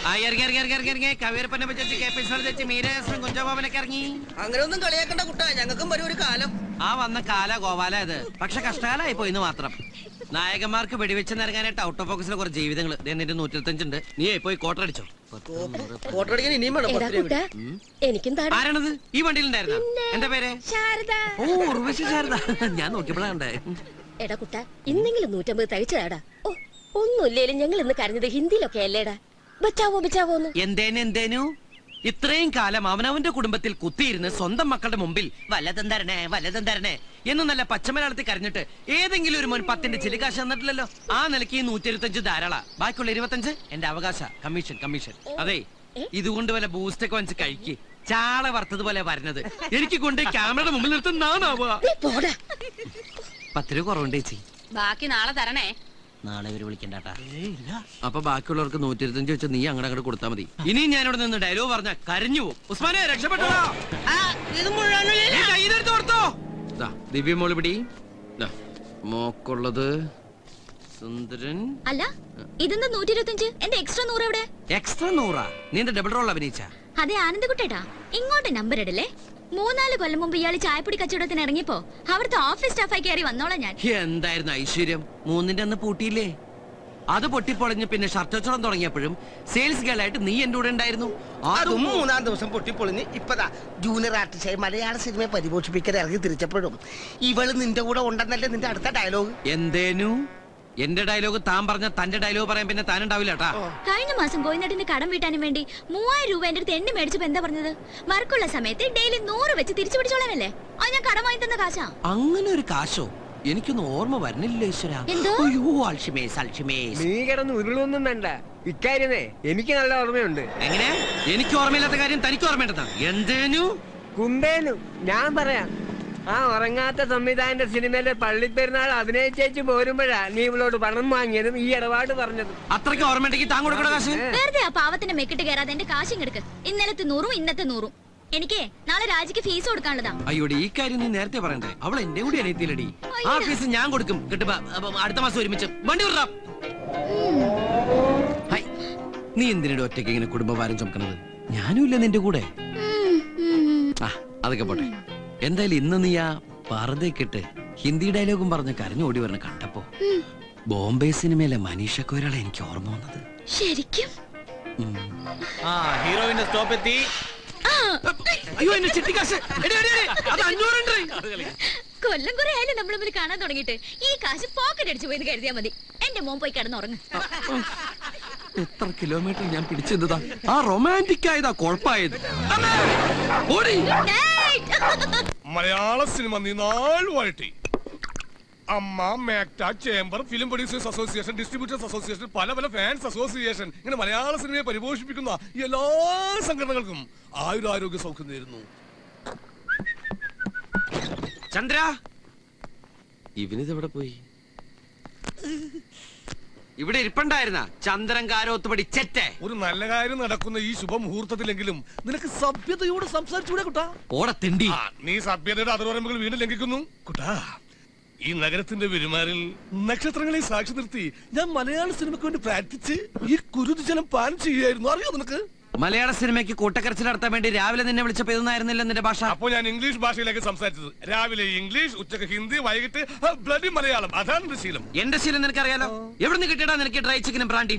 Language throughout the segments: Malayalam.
ആ ഇറങ്ങി ഇറങ്ങി ഇറങ്ങി ഇറങ്ങി ഇറങ്ങി കവിയരപ്പനെ വെച്ച് കെ പി സാർ വെച്ച് മീരഹാസനും കുഞ്ചാബാബനൊക്കെ ഇറങ്ങി അങ്ങനെ ഒന്നും കളിയാക്കണ്ട കുട്ടാ ഞങ്ങൾക്കും വരും ഒരു കാലം ആ വന്ന കാല ഗോപാല ഇത് പക്ഷെ കഷ്ടകാലായി പോയിന്ന് മാത്രം നായകന്മാർക്ക് വെടിവെച്ച് നിറങ്ങാനായിട്ട് ഔട്ട് ഓഫ് ഫോക്കസിലെ കുറച്ച് ജീവിതങ്ങൾ എന്നിട്ട് നൂറ്റിരുത്തഞ്ചുണ്ട് നീ പോയി കോട്ടടിച്ചോ ഫോട്ടോടിക്കാൻ ഇനിയും വേണം എടാ പത്ത് രൂപ. കുട്ട എനിക്കും താടാ ആരാണത് ഈ വണ്ടിയിലുണ്ടായിരുന്ന എന്താ പേര് ശാരദ ഓ ഉർവശി ശാരദ ഞാൻ നോക്കിയപ്പോഴാ കണ്ടേ എടാ കുട്ട ഇന്നെങ്കിലും നൂറ്റമ്പത് തയ്ച്ചതാടാ ഓ ഒന്നുമില്ലേലും ഞങ്ങൾ ഇന്ന് കരഞ്ഞത് ഹിന്ദിയിലൊക്കെ അല്ലേടാ ബച്ചാവോ ബച്ചാവോന്ന് എന്തേനു എന്തേനു ഇത്രയും കാലം അവനവന്റെ കുടുംബത്തിൽ കുത്തിയിരുന്ന് സ്വന്തം മക്കളുടെ മുമ്പിൽ വല്ലതും തരണേ വല്ലതും തരണേ എന്ന് നല്ല പച്ചമലയാളത്തിൽ കരഞ്ഞിട്ട് ഏതെങ്കിലും ഒരു മോൻ പത്തിന്റെ ചിലികാശ് തന്നിട്ടില്ലല്ലോ ആ നിലയ്ക്ക് ഈ നൂറ്റി ഇരുപത്തഞ്ച് ധാരാള ബാക്കിയുള്ള ഇരുപത്തഞ്ച് എന്റെ അവകാശ കമ്മീഷൻ കമ്മീഷൻ അതെ ഇതുകൊണ്ട് വല്ല ബൂസ്റ്റ് ഒക്കെ വെച്ച് കഴിക്ക് ചാള വറുത്തതുപോലെ വരുന്നത് എനിക്ക് കൊണ്ട് ക്യാമറയുടെ മുമ്പിൽ നിർത്തുന്ന നാണാവുക നീ പോടാ പത്ത് രൂപ കുറവുണ്ട് ചേച്ചി ബാക്കി നാളെ തരണേ നാളെ ഇവര് വിളിക്കണ്ടാട്ടാ അപ്പൊ ബാക്കിയുള്ളവർക്ക് നൂറ്റി ഇരുപത്തഞ്ച് വെച്ച് നീ അങ്ങോട്ട് അങ്ങോട്ട് കൊടുത്താൽ മതി ഇനിയും ഞാനിവിടെ നിന്ന് ഡയലോഗ് പറഞ്ഞ കരഞ്ഞു പോകും ഉസ്മാനെ രക്ഷപ്പെട്ടോ ആ, ഇത് മുഴുവൻ ദിവ്യ മോള് പിടി ദാ, മോക്കുള്ളത് സുന്ദരൻ അല്ല ഇതെന്താ നൂറ്റി ഇരുപത്തിയഞ്ച് എന്റെ എക്സ്ട്രാ നൂറ് എവിടെ എക്സ്ട്രാ നൂറാ നീന്റെ ഡബിൾ റോൾ അഭിനയിച്ച അതെ ആനന്ദകുട്ടേട്ടാ ഇങ്ങോട്ട് നമ്പർ ഇടല്ലേ മൂന്നാല് കൊല്ലം മുമ്പ് ഇയാള് ചായപ്പൊടി കച്ചവടത്തിന് ഇറങ്ങിയപ്പോ അവിടുത്തെ ഓഫീസ് സ്റ്റാഫായി കയറി വന്നോളാം ഞാൻ എന്തായിരുന്നു ഐശ്വര്യം മൂന്നിന്റെ അന്ന് പൂട്ടിയില്ലേ അത് പൊട്ടിപ്പൊളിഞ്ഞ് പിന്നെ ഷർട്ട് വെച്ചോളം തുടങ്ങിയപ്പോഴും സെയിൽസ് ഗേൾ ആയിട്ട് നീ എന്റെ കൂടെ ഉണ്ടായിരുന്നു അതും അതും മൂന്നാം ദിവസം പൊട്ടിപ്പൊളിഞ്ഞ് ഇപ്പതാ ജൂനിയർ ആർട്ടിസ്റ്റായി മലയാള സിനിമയെ പരിപോഷിപ്പിക്കാൻ ഇറങ്ങി തിരിച്ചപ്പോഴും ഇവള് നിന്റെ കൂടെ ഉണ്ടെന്നല്ലേ നിന്റെ അടുത്ത ഡയലോഗ് എന്തേനു എന്റെ ഡയലോഗ് താൻ പറഞ്ഞ തന്റെ ഡയലോഗ് പറയാൻ പിന്നെ താൻ ഉണ്ടാവില്ല കേട്ടാ കഴിഞ്ഞ മാസം കോയിനട്ടിന്റെ കടം വീട്ടാനും വേണ്ടി മൂവായിരം രൂപ എന്റെ അടുത്ത് എണ്ണ മേടിച്ചപ്പോ എന്താ പറഞ്ഞത് വർക്കുള്ള സമയത്ത് ഡെയിലി നൂറ് വെച്ച് തിരിച്ചു പിടിച്ചോളാനല്ലേ അത് ഞാൻ കടം വാങ്ങി തന്ന കാശാ അങ്ങനെ ഒരു കാശോ എനിക്കൊന്നും ഓർമ്മ വരുന്നില്ല ഈശ്വര എന്തോ? അയ്യോ അൽഷിമേസ് അൽഷിമേസ് നീ കിടന്ന് ഉരുളൊന്നും വേണ്ട ഇക്കാര്യമേ എനിക്ക് നല്ല ഓർമ്മയുണ്ട് എങ്ങനെ എനിക്ക് ഓർമ്മയില്ലാത്ത കാര്യം തനിക്ക് ഓർമ്മയുണ്ടെന്നാ എന്തേനു കുമ്പേനു ഞാൻ പറയാം ആ ഉറങ്ങാത്ത സംവിധാനന്റെ സിനിമയിലെ പള്ളിപ്പെരുന്നാൾ അഭിനയിച്ചേച്ച് പോരുമ്പോഴാ നീ ഇവളോട് പണം വാങ്ങിയതും ഈ ഇടപാട് പറഞ്ഞതും അത്രയ്ക്ക് ഓർമ്മയുണ്ടെങ്കിൽ താൻ കൊടുക്കണ കാശ് വെറുതെ ആ പാവത്തിന്റെ മെക്കിട്ട് കയറാതെ എന്റെ കാശും എടുക്ക് ഇന്നലത്തെ നൂറും ഇന്നത്തെ നൂറും എനിക്കേ നാളെ രാജിക്ക് ഫീസ് കൊടുക്കാനുള്ളതാ അയ്യോടി ഈ കാര്യം നീ നേരത്തെ പറയണ്ടേ അവൾ എന്റെ കൂടി അനിയത്തിയിലടി ആ ഫീസ് ഞാൻ കൊടുക്കും കിട്ടുമ്പോ അപ്പൊ അടുത്ത മാസം ഒരുമിച്ച് വണ്ടി വിടാം ഹൈ നീ എന്തിനടി ഒറ്റയ്ക്ക് ഇങ്ങനെ കുടുംബഭാരം ചുമക്കണത് ഞാനും ഇല്ല നിന്റെ കൂടെ ആ അതൊക്കെ പോട്ടെ എന്തായാലും ഇന്ന് നീ ആ പറതേക്കിട്ട് ഹിന്ദി ഡയലോഗും പറഞ്ഞ് കരഞ്ഞു ഓടി വരണ കണ്ടപ്പോ ബോംബെ സിനിമയിലെ മനീഷ കൊയ്രാളെ എനിക്ക് ഓർമ്മ വന്നത് ശരിക്കും ഉം. ആ ഹീറോയിന്റെ സ്റ്റോപ്പ് എത്തി അയ്യോ എന്റെ ചിട്ടിക്കാശ് എടി, എടി, എടി, അത് അഞ്ഞൂറുണ്ട് കൊല്ലം കുറെ ആയാലും നമ്മൾ തമ്മിൽ കാണാൻ തുടങ്ങിയിട്ട് ഈ കാശ് പോക്കറ്റ് അടിച്ചു പോയി കരുതിയാ മതി എന്റെ മോൻ പോയി കിടന്നുറങ്ങ് എത്ര കിലോമീറ്റർ ഞാൻ പിടിച്ചെന്നതാ ആ റൊമാൻറ്റിക് ആയതാ കുഴപ്പമായത് അമ്മേ! ഓടി മലയാള സിനിമ നീ നാൾ വഴറ്റി AMMA MACTA chamber film producers association distributors association പല പല ഫാൻസ് അസോസിയേഷൻ ഇങ്ങനെ മലയാള സിനിമയെ പരിപോഷിപ്പിക്കുന്ന എല്ലാ സംഘടനകൾക്കും ആയുരാരോഗ്യ സൗഖ്യം നേരുന്നു ചന്ദ്ര ഇവനിതെവിടെ പോയി ഇവിടെ ഇരിപ്പുണ്ടായിരുന്ന ചന്ദ്രൻ കാരോത്തുപടി ചെറ്റേ ഒരു നല്ല കാര്യം നടക്കുന്ന ഈ ശുഭമുഹൂർത്തത്തിലെങ്കിലും നിനക്ക് സഭ്യതയോട് സംസാരിച്ചുകൂടെ കുട്ടാ ഓടെ തിണ്ടി ആ, നീ സഭ്യതയുടെ അതിർവരമ്പുകൾ വീണ്ടും ലംഘിക്കുന്നു കുട്ടാ ഈ നഗരത്തിന്റെ പെരുമാറിൽ നക്ഷത്രങ്ങളെ സാക്ഷി നിർത്തി ഞാൻ മലയാള സിനിമയ്ക്ക് വേണ്ടി പ്രാർത്ഥിച്ച് ഈ കുരുതിജലം പാനം ചെയ്യുകയായിരുന്നു അറിയോ നിനക്ക് മലയാള സിനിമയ്ക്ക് കൂട്ടക്കരച്ചിൽ നടത്താൻ വേണ്ടി രാവിലെ നിന്നെ വിളിച്ചപ്പോ ഇതൊന്നായിരുന്നില്ല നിന്റെ ഭാഷ അപ്പോൾ ഞാൻ ഇംഗ്ലീഷ് ഭാഷയിലേക്ക് സംസാരിച്ചത് രാവിലെ ഇംഗ്ലീഷ് ഉച്ചക്ക് ഹിന്ദി വൈകിട്ട് ബ്ലഡി മലയാളം അതാണ് എന്റെ ശീലം എന്റെ ശീലം നിനക്കറിയാലോ എവിടെ നിന്ന് കിട്ടിയടാ നിനക്ക് ഡ്രൈ ചിക്കനും ബ്രാൻഡിയും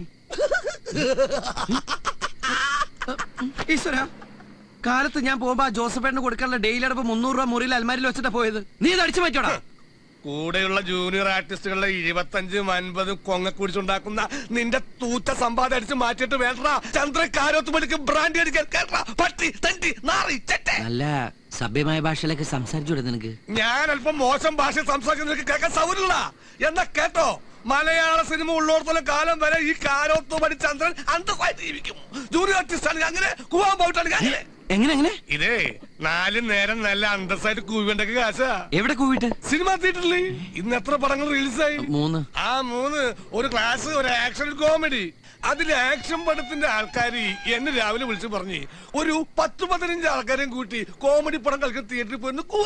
ഈശ്വര കാലത്ത് ഞാൻ പോകുമ്പോ ആ ജോസഫേട്ടിന് കൊടുക്കാനുള്ള ഡെയിലി അടപ്പ് മുന്നൂറ് രൂപ മുറിയിൽ അൽമാരിൽ വെച്ചിട്ടാ പോയത് നീ ഇത് അടിച്ചു മാറ്റോടാ കൂടെയുള്ള ജൂനിയർ ആർട്ടിസ്റ്റുകളുടെ ഇരുപത്തഞ്ചും അൻപതും കൊങ്ങ കുടിച്ചുണ്ടാക്കുന്ന നിന്റെ തൂറ്റ സമ്പാദം അടിച്ച് മാറ്റിയിട്ട് വേണ്ട ചന്ദ്രക്കാരോത്ത് പഠിക്കും ബ്രാൻഡി അടിക്കാൻ കേട്ടാ പട്ടി തണ്ടി നാറി ചെറ്റെ നല്ല സഭ്യമായ ഭാഷയിലേക്ക് സംസാരിച്ചൂടെ നിനക്ക് ഞാൻ അല്പം മോശം ഭാഷ സംസാരിക്കുന്ന നിനക്ക് കേൾക്കാൻ സൗകര്യമില്ല എന്നാ കേട്ടോ മലയാള സിനിമ ഉള്ളിടത്തോളം കാലം വരെ ഈ കാരോത്ത് പഠി ചന്ദ്രൻ അന്തസ്സായിട്ട് ജീവിക്കും ജൂനിയർ ആർട്ടിസ്റ്റ് ആണെങ്കിൽ അങ്ങനെ കൂവാൻ പോയിട്ടാണെങ്കിൽ അങ്ങനെ എങ്ങനെ എങ്ങനെ ഇതേ നാല് നേരം നല്ല അന്തസ്സായിട്ട് കൂവേണ്ടൊക്കെ കാശാ എവിടെ കൂവിട്ട് സിനിമ തിയേറ്ററിൽ ഇന്ന് എത്ര പടങ്ങൾ റിലീസായി മൂന്ന് ആ മൂന്ന് ഒരു ക്ലാസ് ഒരു ആക്ഷൻ കോമഡി അതിൽ ആക്ഷൻ പടത്തിന്റെ ആൾക്കാർ എന്നെ രാവിലെ വിളിച്ചു പറഞ്ഞ് ഒരു പത്ത് പതിനഞ്ച് ആൾക്കാരെയും കൂട്ടി കോമഡി പടം കളിക്കുന്ന തിയേറ്ററിൽ പോയി കൂവാൻ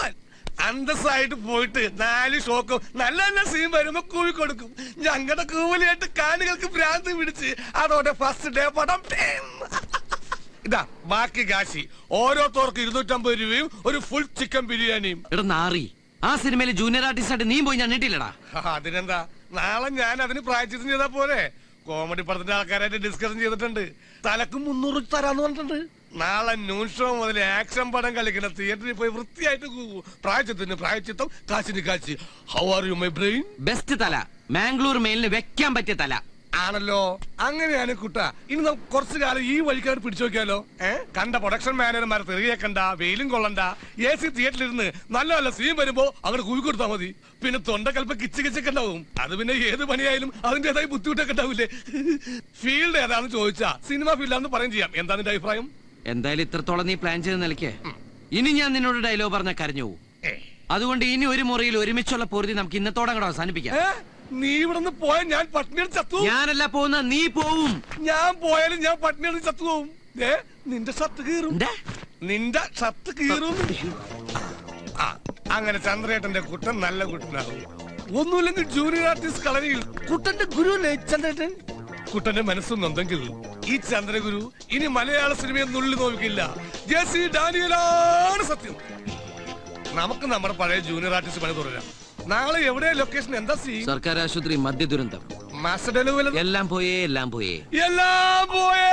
അന്തസ്സായിട്ട് പോയിട്ട് നാല് ഷോക്കും നല്ല നല്ല സീൻ വരുമ്പോ കൂവി കൊടുക്കും ഞങ്ങളുടെ കൂവലിയായിട്ട് കാണികൾക്ക് ഭ്രാന്ത് പിടിച്ച് അതോടെ ഫസ്റ്റ് ഡേ പടം ടേം. ഇതാ ബാക്കി കാശി ഓരോരുത്തർക്ക് ഇരുന്നൂറ്റമ്പത് രൂപയും ഒരു ഫുൾ ചിക്കൻ ബിരിയാണിയും എടാ നാറി ആ സിനിമയിൽ ജൂനിയർ ആർട്ടിസ്റ്റ് ആയിട്ട് നീ പോയി ഞാൻ നീട്ടില്ലടാ അതിനെന്താ നാളെ ഞാൻ അതിന് പ്രായച്ചിത്തം ചെയ്താ പോരെ കോമഡി പടത്തിന്റെ ആൾക്കാരായിട്ട് ഡിസ്കഷൻ ചെയ്തിട്ടുണ്ട് തലക്ക് മുന്നൂറ് വെച്ച് തരാന്ന് പറഞ്ഞിട്ടുണ്ട് നാളെ ന്യൂൺ ഷോ മുതൽ ആക്ഷൻ പടം കളിക്കുന്ന തിയേറ്ററിൽ പോയി വൃത്തിയായിട്ട് കൂവൂ പ്രായച്ചിത്തിന് പ്രായച്ചിത്തം കാശിന് കാശി how are you my brain best തല മാംഗ്ലൂർ മെയിലിന് വെക്കാൻ പറ്റിയ തല ആണല്ലോ അങ്ങനെയാണ് കുട്ട ഇനി നമുക്ക് കുറച്ചു കാലം ഈ വഴിക്കാർ പിടിച്ചു നോക്കിയാലോ ഏ കണ്ട പ്രൊഡക്ഷൻ മാനേജർമാരെ തെറിയേക്കണ്ട വെയിലും കൊള്ളണ്ട എ സി തിയേറ്ററിൽ ഇരുന്ന് നല്ല നല്ല സീൻ വരുമ്പോ അങ്ങോട്ട് കൂവി കൊടുത്താൽ മതി പിന്നെ തൊണ്ടക്കൽപ്പ കിച്ച് കിച്ചൊക്കെ ഉണ്ടാവും അത് പിന്നെ ഏത് പണിയായാലും അതിന്റേതായ ബുദ്ധിമുട്ടൊക്കെ ഉണ്ടാവില്ലേ ഫീൽഡ് ഏതാണെന്ന് ചോദിച്ചാ സിനിമ ഫീൽഡാന്ന് പറയും ചെയ്യാം എന്താ നിന്റെ അഭിപ്രായം എന്തായാലും ഇത്രത്തോളം നീ പ്ലാൻ ചെയ്ത് നിലയ്ക്ക് ഇനി ഞാൻ നിന്നോട് ഡയലോഗ് പറഞ്ഞ കരഞ്ഞു പോകും ഏ. അതുകൊണ്ട് ഇനി ഒരു മുറിയിൽ ഒരുമിച്ചുള്ള പൊറുതി നമുക്ക് ഇന്നത്തോടെ അങ്ങോട്ട് അവസാനിപ്പിക്കാം ഏ? നീ ഇവിടെ നിന്ന് പോയാൽ ഞാൻ പട്ടിണിയിൽ ചത്തു ഞാനല്ല പോകുന്ന നീ പോവും ഞാൻ പോയാലും ഞാൻ പട്ടിണിയിൽ ചത്തു പോവും ഏ നിന്റെ ഷർട്ട് കീറും എന്താ നിന്റെ ഷർട്ട് കീറും ആ അങ്ങനെ ചന്ദ്രേട്ടന്റെ കുട്ടൻ നല്ല കുട്ടനാകും ഒന്നുമില്ലെങ്കിൽ ജൂനിയർ ആർട്ടിസ്റ്റ് കളരിയിൽ കുട്ടന്റെ ഗുരു അല്ലേ ചന്ദ്രേട്ടൻ കുട്ടന്റെ മനസ്സൊന്നുണ്ടെങ്കിൽ ഈ ചന്ദ്രഗുരു ഇനി മലയാള സിനിമയെ നുള്ളി നോക്കില്ല ജെ സി ഡാനിയലാണ് സത്യം നമുക്ക് നമ്മുടെ പഴയ ജൂനിയർ ആർട്ടിസ്റ്റ് പണി തുടരാം നാളെ എവിടെ ലൊക്കേഷൻ എന്താ സീ സർക്കാർ ആശുപത്രി മദ്യ ദുരന്തം മാസ്റ്റർ ഡെലിവറി എല്ലാം പോയേ എല്ലാം പോയേ എല്ലാം പോയേ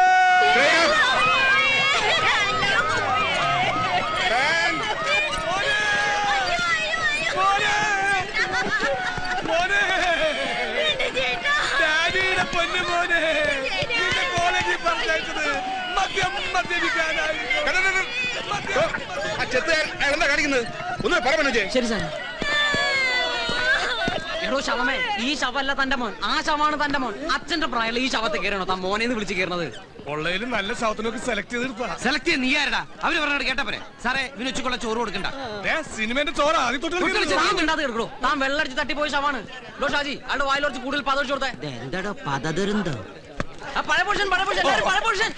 മോനെ! മോനെ! ഡാഡിയുടെ പൊന്നു മോനെ! നിന്നെ കോളേജിൽ പറഞ്ഞയച്ചത് മദ്യം മദ്യപിക്കാനായിരുന്നു. മദ്യം, മദ്യം. എന്താ കാണിക്കുന്നത് ഒന്ന് പറ മനോജേ ശരി സാർ എടോ ശവമേ ഈ ശവല്ല തന്റെ മോൻ ആ ശവമാണ് തന്റെ മോൻ അച്ഛന്റെ പ്രായമുള്ള ഈ ശവത്തെ കയറണോ താൻ മോനെ വിളിച്ച് കയറണത് ഉള്ളതിൽ നല്ല ശവത്തിനൊക്കെ സെലക്ട് ചെയ്തെടുത്താ സെലക്ട് ചെയ്ത് നീ ആരടാ അവര് പറഞ്ഞത് കേട്ടാ പോരെ സാറേ ഇവന് ഉച്ചക്കുള്ള ചോറ് കൊടുക്കണ്ട ഏ സിനിമന്റെ ചോര ആദ്യം തൊട്ട് കളിക്കരുത്. താൻ മിണ്ടാതെ കിടക്കണോ താൻ വെള്ളടിച്ച് തട്ടിപ്പോയ ശവാണ് ലോ ഷാജി അയാളുടെ വായിൽ കുറച്ച് കൂടുതൽ പതവെച്ച് കൊടുത്തേ എന്താടോ പദദുരന്തം ആ പഴയ പൊഷൻ പഴയ പൊഷൻ എല്ലാവരും പഴയ പൊഷൻ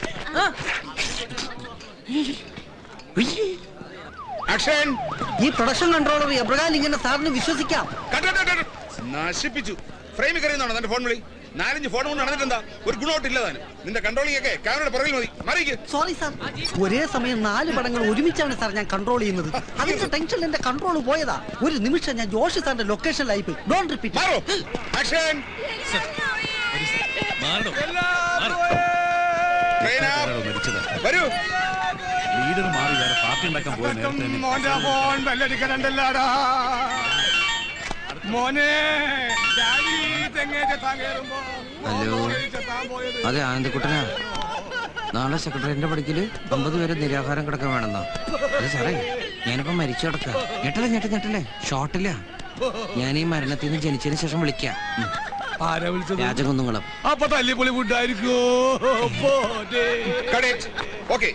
ആക്ഷൻ ഈ പ്രൊഡക്ഷൻ കൺട്രോളർ എബ്രഹാം ഇങ്ങനെ സാറിന് വിശ്വസിക്കാം നശിപ്പിച്ചു ഫ്രെയിമിൽ കറിയുന്നതാണോ തന്റെ ഫോൺ വിളി നാലഞ്ച് ഫോൺ കൊണ്ട് നടന്നിട്ടെന്താ ഒരു ഗുണമായിട്ടില്ല താൻ നിന്റെ കൺട്രോളിംഗ് ഒക്കെ ക്യാമറയുടെ പുറകിൽ മതി മറിയിക്ക് സോറി സാർ ഒരേ സമയം നാല് പടങ്ങൾ ഒരുമിച്ചാണ് സാർ ഞാൻ കൺട്രോൾ ചെയ്യുന്നത് അതിന്റെ ടെൻഷൻ എന്റെ കൺട്രോൾ പോയതാ ഒരു നിമിഷം ഞാൻ ജോഷി സാറിന്റെ ലൊക്കേഷനിലായി പോയി ഡോൺ റിപ്പീറ്റ് മാറോ ആക്ഷൻ എല്ലാം പോയേ. ട്രെയിൻ വരൂ ലീഡർ മാറി വേറെ പാർട്ടി ഉണ്ടാക്കാൻ പോയ നേരത്തെ തന്നെ മോന്റെ ഫോൺ ബെല്ലടിക്കണണ്ടല്ലാടാ മോനെ ഡാഡി തെങ്ങേ ചെത്താൻ കയറുമ്പോ ഹലോ. ചെത്താൻ പോയത് അതെ ആനന്ദക്കുട്ടനാ നാളെ സെക്രട്ടറിന്റെ പഠിക്കല് അമ്പത് പേര് നിരാഹാരം കിടക്കാൻ വേണമെന്നോ അതെ സാറേ ഞാനിപ്പോ മരിച്ചു കിടക്ക ഞെട്ടല്ലേ ഞെട്ട ഞെട്ടല്ലേ ഷോർട്ടില്ല ഞാൻ ഈ മരണത്തിൽ നിന്ന് ജനിച്ചതിന് ശേഷം വിളിക്കാം ഉം. ആരാ വിളിച്ചത് രാജകുന്നുങ്ങളും അപ്പൊ തല്ലിപ്പൊളി ഫുഡായിരിക്കോ ഓക്കെ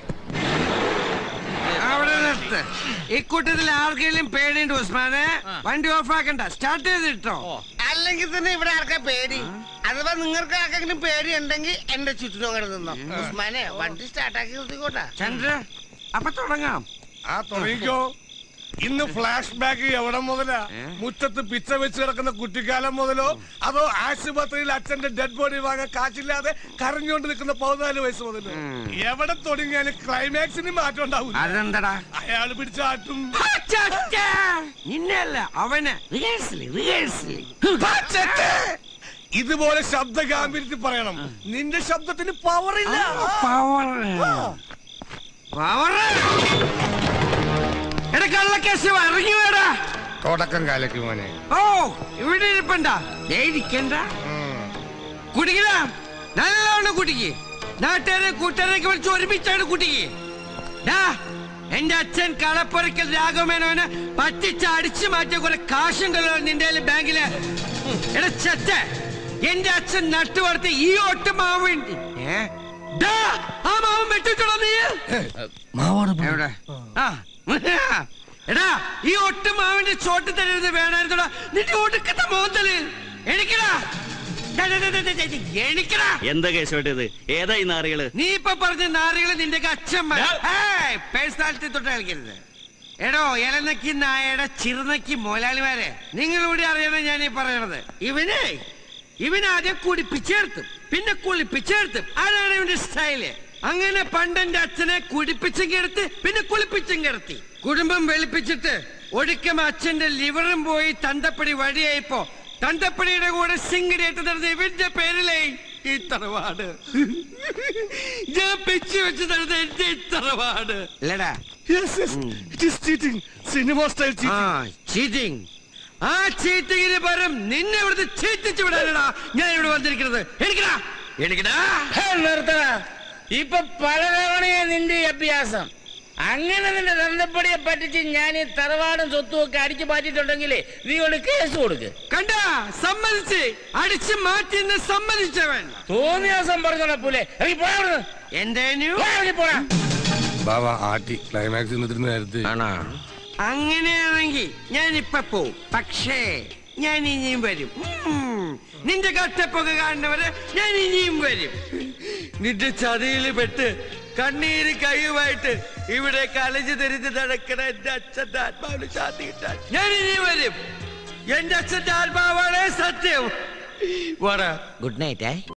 അവിടെ നിർത്ത് ഇക്കൂട്ടത്തിൽ ആർക്കെങ്കിലും പേടിയുണ്ട് ഉസ്മാനെ വണ്ടി ഓഫ് ആക്കണ്ട സ്റ്റാർട്ട് ചെയ്തിട്ടോ അല്ലെങ്കിൽ തന്നെ ഇവിടെ ആർക്കാ പേടി അഥവാ നിങ്ങൾക്ക് ആർക്കെങ്കിലും പേടി ഉണ്ടെങ്കിൽ എന്റെ ചുറ്റിനും അങ്ങനെ നിന്നോ ഉസ്മാനെ വണ്ടി സ്റ്റാർട്ടാക്കി നിർത്തിക്കോട്ടെ ചന്ദ്ര അപ്പൊ തുടങ്ങാം ആ തുടങ്ങിക്കോ ഇന്ന് ഫ്ലാഷ് ബാക്ക് എവിടെ മുതലാ മുറ്റത്ത് പിച്ച വെച്ച് കിടക്കുന്ന കുട്ടിക്കാലം മുതലോ അതോ ആശുപത്രിയിൽ അച്ഛന്റെ ഡെഡ് ബോഡി വാങ്ങാൻ കാശില്ലാതെ കരഞ്ഞുകൊണ്ട് നിൽക്കുന്ന പതിനാല് വയസ്സ് മുതലോ എവിടെ തുടങ്ങിയാലും ക്ലൈമാക്സിന് മാറ്റം ഉണ്ടാവില്ല അതെന്തടാ അയാൾ പിടിച്ചാട്ടും നിന്നല്ല അവന് റിഹേഴ്സല് റിഹേഴ്സല് ഇതുപോലെ ശബ്ദ ഗാംഭീര്യത്തിൽ പറയണം നിന്റെ ശബ്ദത്തിന് പവർ ഇല്ല പവർ പവർ എടാ കള്ളക്കേസ് ഇറങ്ങി വേടാ തുടക്കം കാലക്ക് മോനെ ഓ ഇവിടെ ഇരിപ്പണ്ട ദേ ഇരിക്കണ്ട കുടിക്കല നല്ലോണം കുടിക്ക് നാട്ടുകാരെ കൂട്ടുകാരൊക്കെ വിളിച്ച് ഒരുമിച്ചാണ് കുടിക്ക് ഡാ, എന്റെ അച്ഛൻ കളപ്പുരക്കൽ രാഘവമേനോന് പറ്റിച്ച് അടിച്ചു മാറ്റിയ കുറെ കാശുണ്ടല്ലോ നിന്റെ കയ്യില് ബാങ്കില് എടാ ചെറ്റ എന്റെ അച്ഛൻ നട്ടു വളർത്തിയ ഈ ഒട്ട് മാവ് ഏ ഡാ, ആ മാവൻ വെട്ടിച്ചോളാ നീ എവിടെ ആ എടാ ഈ ഒട്ട് മാവിന്റെ ചോട്ട് തരുന്നത് വേണമായിരുന്നോടാ നിന്റെ ഒടുക്കത്തെ മോന്തല് എണിക്കടാ ഡാ, ഡാ, ഡാ, ഡാ, ഡാ, ഡാ, എണിക്കടാ എന്താ കേശവട്ടത് ഏതാ ഈ നാറികള് നീ ഇപ്പൊ പറഞ്ഞ നാറികള് നിന്റെ അച്ഛൻ പേഴ്സണാലിറ്റി തൊട്ട് കളിക്കരുത് എടോ ഇലനക്കി നായയുടെ ചിറുനക്കി മോലാളിമാരെ നിങ്ങളിവിടെ അറിയണം ഞാൻ ഈ പറയണത് ഇവനെ ഇവനാദ്യം കുടിപ്പിച്ചേർത്തും പിന്നെ കുളിപ്പിച്ചേർത്തും അതാണ് ഇവന്റെ സ്റ്റൈല് അങ്ങനെ പണ്ടെന്റെ അച്ഛനെ കുടിപ്പിച്ചും കിടത്ത് പിന്നെ കുളിപ്പിച്ചും കിടത്തി കുടുംബം വെളുപ്പിച്ചിട്ട് ഒടുക്കം അച്ഛന്റെ ലിവറും പോയി തന്തപ്പടി വഴിയായപ്പോ തന്തപ്പടിയുടെ കൂടെ സിംഗിടേറ്റ് നടന്ന ഇവന്റെ പേരിലേ ഈ തറവാട് ഞാൻ പെച്ചു വെച്ച് നടന്ന എന്റെ ഈ തറവാട് അല്ലടാ yes yes it is cheating cinema style ആ ചീറ്റിംഗ് ആ ചീറ്റിങ്ങിന് പകരം നിന്നെ ഇവിടുത്തെ ചീറ്റിച്ചു വിടാനടാ ഞാൻ ഇവിടെ വന്നിരിക്കുന്നത് എനിക്കടാ എനിക്കടാ നിർത്തണ ഇപ്പൊ പലതവണയാ നിന്റെ ഈ അഭ്യാസം അങ്ങനെ നിന്റെ തന്തപ്പടിയെ പറ്റിച്ച് ഞാൻ ഈ തറവാടും സ്വത്തും ഒക്കെ അടിച്ചു മാറ്റിയിട്ടുണ്ടെങ്കിൽ നീ ഒരു കേസ് കൊടുക്ക് കണ്ട സമ്മതിച്ച് അടിച്ചു മാറ്റി എന്ന് സമ്മതിച്ചവൻ തോന്നിയാസം പറഞ്ഞോളൂലെ ഇറങ്ങി പോയാ അവിടുന്ന്. എന്തേനു പോയാ, ഇറങ്ങി പോടാ ബാബ ആട്ടി ക്ലൈമാക്സ് ഇന്നത്തിന് നേരത്തെ ആണോ അങ്ങനെയാണെങ്കിൽ ഞാൻ ഇപ്പൊ പോവും പക്ഷേ ഞാൻ ഇനിയും വരും ഉം. നിന്റെ കട്ടപ്പൊക്കെ കാണുന്നവരെ ഞാൻ ഇനിയും വരും നിന്റെ ചതിയിൽ പെട്ട് കണ്ണീര് കൈയുമായിട്ട് ഇവിടെ കലഞ്ഞു തെരിഞ്ഞ് നടക്കണ എന്റെ അച്ഛന്റെ ആത്മാവിന് ശാന്തി കിട്ടാൻ ഞാൻ ഇനിയും വരും എന്റെ അച്ഛന്റെ ആത്മാവാണ് സത്യം ഗുഡ് നൈറ്റ്